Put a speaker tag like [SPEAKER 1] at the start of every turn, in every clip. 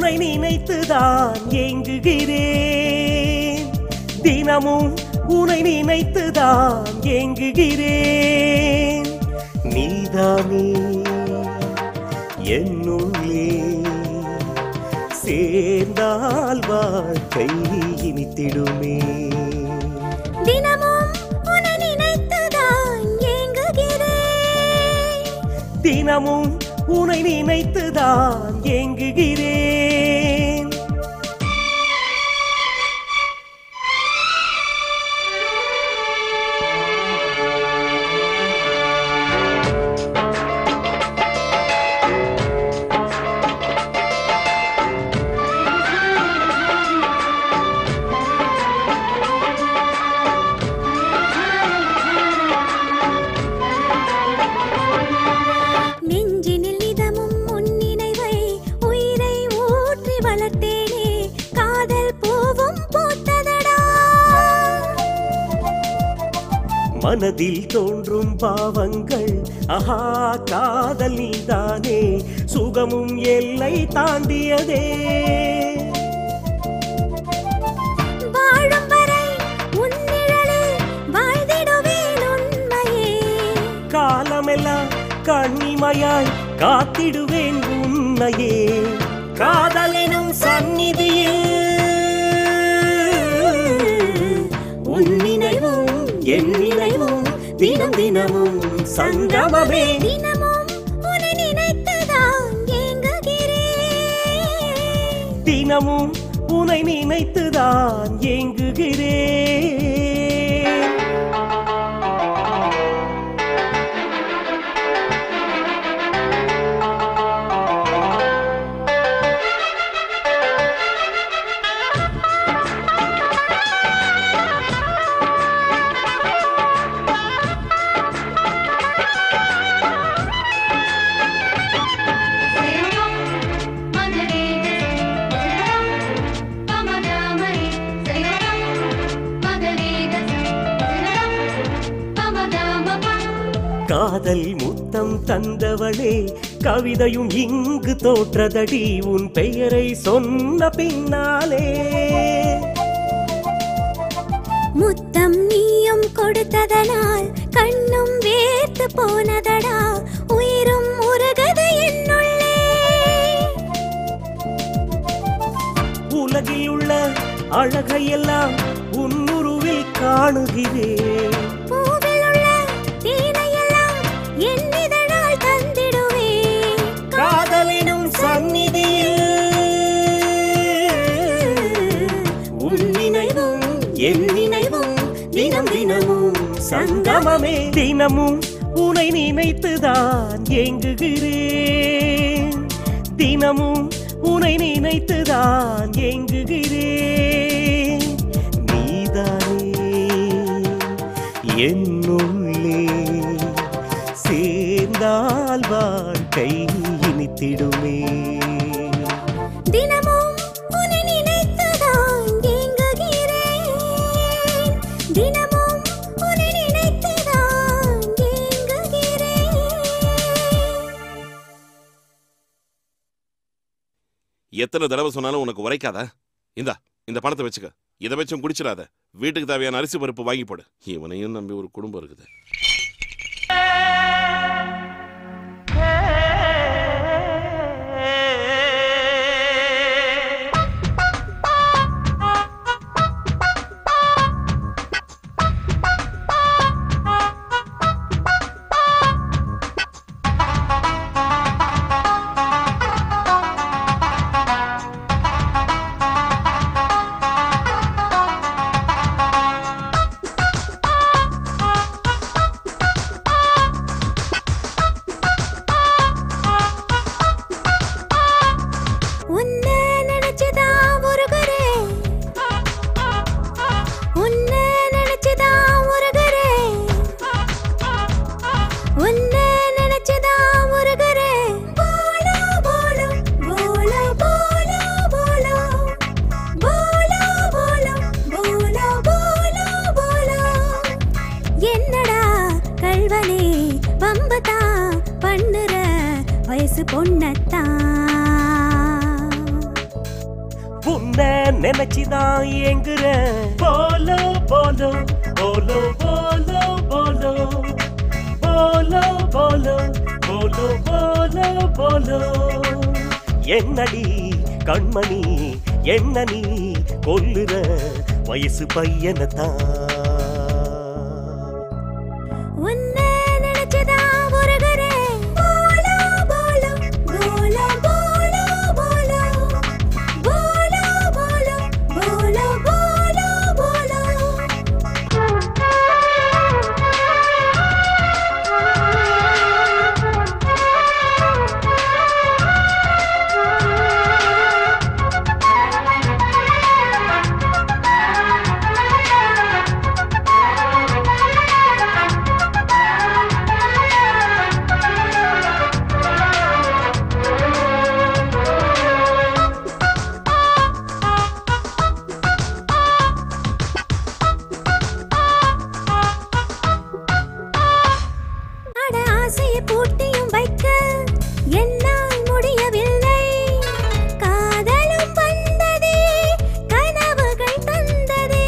[SPEAKER 1] உனை நினைத்துதான் ஏங்குகிறேன் தினமும் உனை நினைத்துதான் ஏங்குகிறேன் நீதானே என்னுள்ளே சேர்ந்தால் வாழ்க்கை இனித்திடுமே
[SPEAKER 2] தினமும் உன்னை நினைத்துதான் ஏங்குகிறேன்
[SPEAKER 1] தினமும் உனை நினைத்துதான் ஏங்குகிறேன்
[SPEAKER 2] நெஞ்சினில் இதமும் உன் நினைவை உயிரை ஊற்றி வளர்த்தேனே காதல் பூவும் பூத்ததடா
[SPEAKER 1] மனதில் தோன்றும் பாவங்கள் ஆஹா காதல் நீதானே சுகமும் எல்லை தாண்டியதே
[SPEAKER 2] வாழும் வரை உன் நிழலில் வாழ்ந்திடுவேன் உண்மையே
[SPEAKER 1] காலமெல்லாம் கண்ணிமையாய் காத்திடுவேன் உன்னையே காதலெனும் சந்நிதியில் உன் நினைவும் என் நினைவும் தினம் தினமும் சங்கமமே
[SPEAKER 2] தினமும் உன்னை நினைத்துதான் ஏங்குகிறேன்
[SPEAKER 1] தினமும் உனை நினைத்துதான் ஏங்குகிறேன் காதல் முத்தம் தந்தவளே கவிதையும் இங்கு தோற்றதடி உன் பெயரை சொன்ன பின்னாலே
[SPEAKER 2] முத்தம் நீயும் கொடுத்ததனால் கண்ணும் வேர்த்து போனதடா உயிரும் உருகது என்னுள்ளே
[SPEAKER 1] உலகில் உள்ள அழகையெல்லாம் உன்னுருவில் காணுகிறேன்
[SPEAKER 2] பூவில் உள்ள தேனையெல்லாம் என் இதழால் தந்திடுவேன்
[SPEAKER 1] காதலினும் சந்நிதியில் உன் நினைவும் என் நினைவும் தினம் தினமும் சங்கமமே தினமும் உனை நினைத்துதான் ஏங்குகிறேன் தினமும் உனை நினைத்துதான் ஏங்குகிறேன் நீதானே என்னுள்ளே சேர்ந்தால் வாழ்க்கை இனித்திடுமே
[SPEAKER 2] தினமும் உன்னை நினைத்துதான் ஏங்குகிறேன் தினமும் உன்னை நினைத்துதான் ஏங்குகிறேன்
[SPEAKER 3] எத்தனை தடவை சொன்னாலும் உனக்கு உரைக்காதா இந்தா இந்த பணத்தை வச்சுக்க இதை வச்சும் குடிச்சிடாத வீட்டுக்கு தேவையான அரிசி பருப்பு வாங்கி போடு இவனையும் நம்பி ஒரு குடும்பம் இருக்குது
[SPEAKER 2] உன்னை நினைச்சுதான் உருகுறேன் உன்னை நினைச்சுதான் உருகுறேன் உன்னை நினைச்சுதான் உருகுறேன் போலோ போலோ போலோ போலோ போலோ போலோ போலோ போலோ போலோ போலோ என்னடா கல்வனே வம்பதான் பண்ணுற வயசு பொண்ணத்தான்
[SPEAKER 1] உன்னை நினைச்சுதான் ஏங்குறேன் போலோ போலோ போலோ போலோ போலோ போலோ போலோ போலோ போலோ போலோ என்னடி கண்மணி என்ன நீ கொல்லுற வயசு பையனைத்தான்
[SPEAKER 2] உன்னை நினைச்சுதான் உருகுறேன். போலோ, போலோ, போலோ, போலோ, போலோ. போலோ, போலோ, போலோ, போலோ, போலோ. அட ஆசையை பூட்டியும் வைக்க என்னால் முடியவில்லை காதலும் வந்ததே கனவுகள் தந்ததே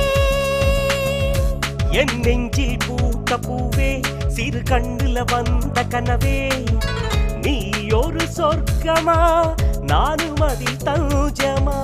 [SPEAKER 1] என் நெஞ்சில் பூத்த பூவே சிறு கண்ணுல வந்த கனவே நீ ஒரு சொர்க்கமா நானும் அதில் தஞ்சமா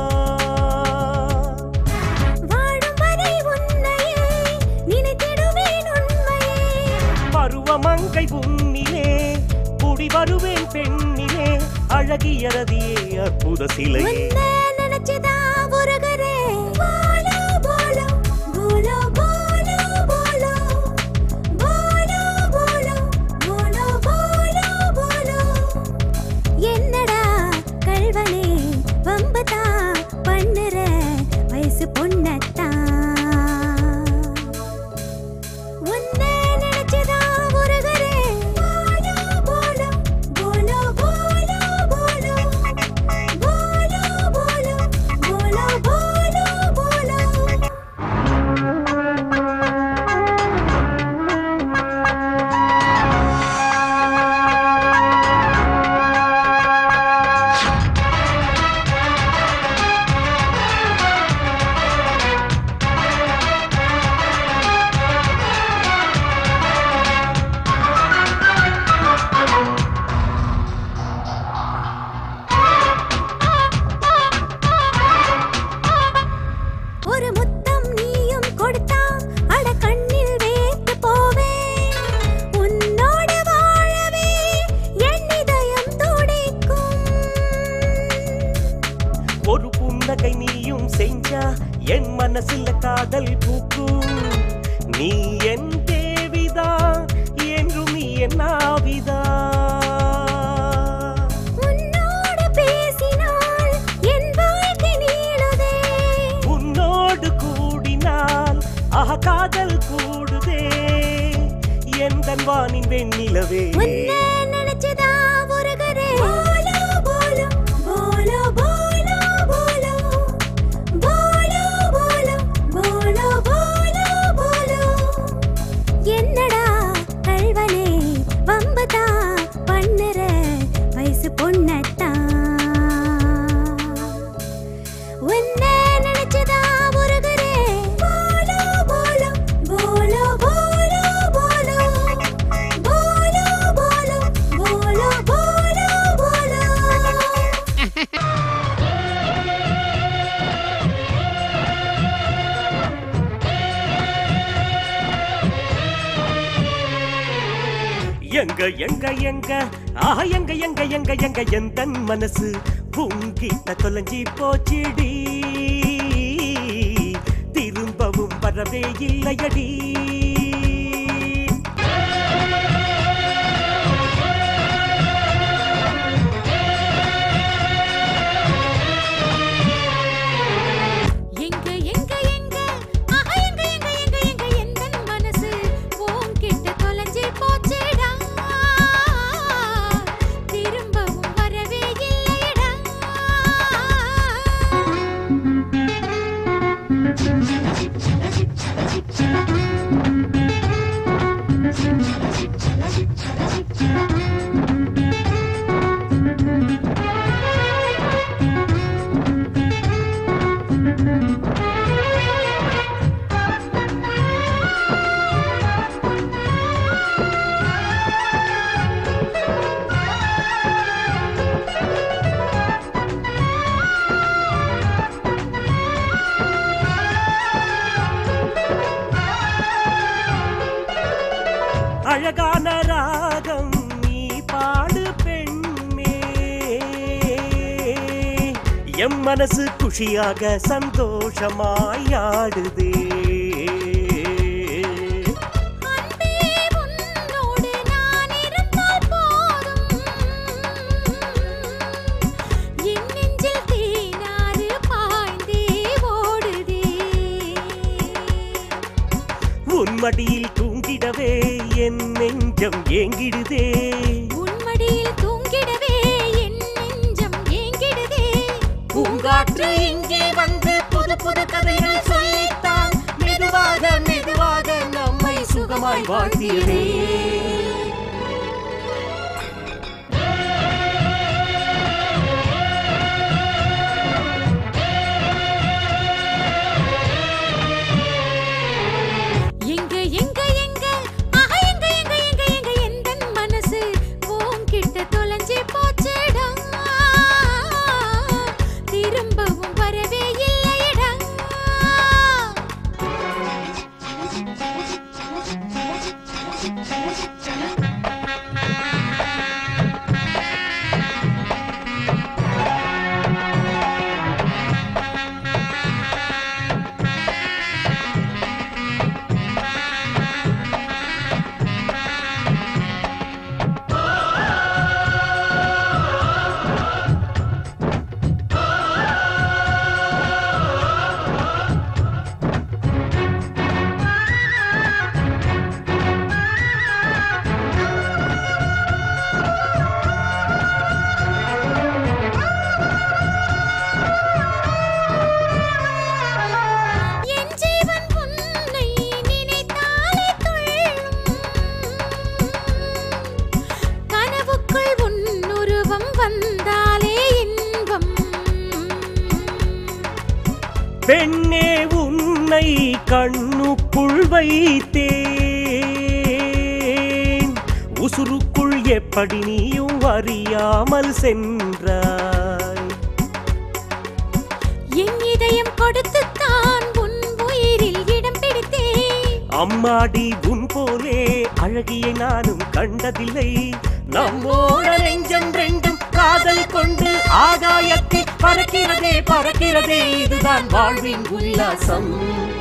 [SPEAKER 2] வாழும் வரை உன்னையே நினைத்திடுவேன் உண்மையே
[SPEAKER 1] பருவமங்கை உன்னிலே குடி வருவேன் பெண்ணிலே அழகியறதியே அற்புத சிலையே
[SPEAKER 2] உன்னை நினைச்சுதான் உருகுறேன். போலோ, போலோ, போலோ, போலோ, போலோ. போலோ, போலோ, போலோ, போலோ, போலோ. என்னடா கள்வனே வம்புதா பண்ணுற வயசு பொண்ணத்தான் உன்னை நினைச்சுதான் உருகுறேன். போலோ, போலோ, போலோ, போலோ, போலோ. போலோ, போலோ, போலோ, போலோ, போலோ. ஒரு முத்தம் நீயும் கொடுத்தா அட கண்ணில் வேத்து போவேன் உன்னோடு வாழவே என் இதயம் துடிக்கும்
[SPEAKER 1] ஒரு புன்னகை நீயும் செஞ்சா என் மனசுல காதல் பூக்கும் நீ என் தேவிதா என்றும் நீ என் ஆவிதா
[SPEAKER 2] உன்னோடு பேசினால் என் வாழ்க்கை நீளுதே
[SPEAKER 1] உன்னோடு கூடினால் ஆஹா காதல் கூடுதே எந்தன் வானின் வெண்ணிலவே
[SPEAKER 2] உன்னை நினைச்சுதான் உருகுறேன். போலோ, போலோ, போலோ, போலோ, போலோ. போலோ, போலோ, போலோ, போலோ, போலோ. என்னடா கள்வனே வம்புதா பண்ணுற வயசு பொண்ணத்தான் உன்னை நினைச்சுதான் உருகுறேன். போலோ, போலோ, போலோ, போலோ, போலோ. போலோ, போலோ, போலோ, போலோ, போலோ.
[SPEAKER 1] எங்க எங்க எங்க ஆஹா எங்க எங்க எங்க எங்க எந்தன் மனசு உங்கிட்ட தொலைஞ்சி போச்சிடி திரும்பவும் வரவே இல்லையடி
[SPEAKER 2] எங்க எங்க எங்க ஆஹா எங்க எங்க எங்க எங்க எந்தன் மனசு உன்கிட்ட தொலைஞ்சு போச்சுடா திரும்பவும் வரவே இல்லையடா
[SPEAKER 4] Thank you.
[SPEAKER 1] அழகான ராகம் நீ பாடு பெண்ணே எம் மனசு குஷியாக சந்தோஷமாய் ஆடுதே
[SPEAKER 2] அன்பே உன்னோடு நான் இருந்தால் போதும் என் நெஞ்சில் தேனாறு பாய்ந்தே ஓடுதே
[SPEAKER 1] உன் மடியில் தூங்கிடவே என் நெஞ்சம் ஏங்கிடுதே
[SPEAKER 2] உன் மடியில் தூங்கிடவே என் நெஞ்சம் ஏங்கிடுதே
[SPEAKER 1] பூங்காற்று இங்கே வந்து புது புது கதைகள் சொல்லித்தான் மெதுவாக மெதுவாக நம்மை சுகமாய் வாழ்த்தியதே
[SPEAKER 2] எங்க எங்க எங்க ஆஹா எங்க எங்க எங்க எங்க எந்தன் மனசு உன்கிட்ட தொலைஞ்சு போச்சுடா திரும்பவும் வரவே இல்லையடா என் ஜீவன் உன்னை நினைத்தாலே துள்ளும் கனவுக்குள் உன் உருவம் வந்தாலே இன்பம்
[SPEAKER 1] பெண்ணே உன்னை கண்ணுக்குள் வைத்தேன் உசுருக்குள் எப்படி நீயும் அறியாமல் சென்றாய்
[SPEAKER 2] என் இதயம் கொடுத்துத்தான் உன் உயிரில் இடம் பிடித்தேன்
[SPEAKER 1] அம்மாடி உன் போலே அழகியை நானும் கண்டதில்லை நம்மோட நெஞ்சம் ரெண்டும் காதல் கொண்டு ஆகாயத்தில் பறக்கிறதே பறக்கிறதே இதுதான் வாழ்வின் உல்லாசம்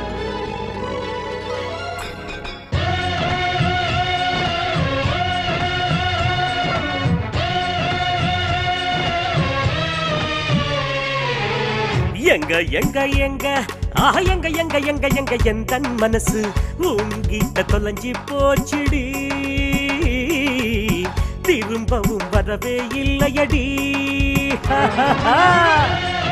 [SPEAKER 1] எங்க எங்க எங்க ஆஹா எங்க எங்க எங்க எங்க எந்த மனசு உங்கிட்ட தொலைஞ்சி போச்சுடி திரும்பவும் வரவே இல்லையடி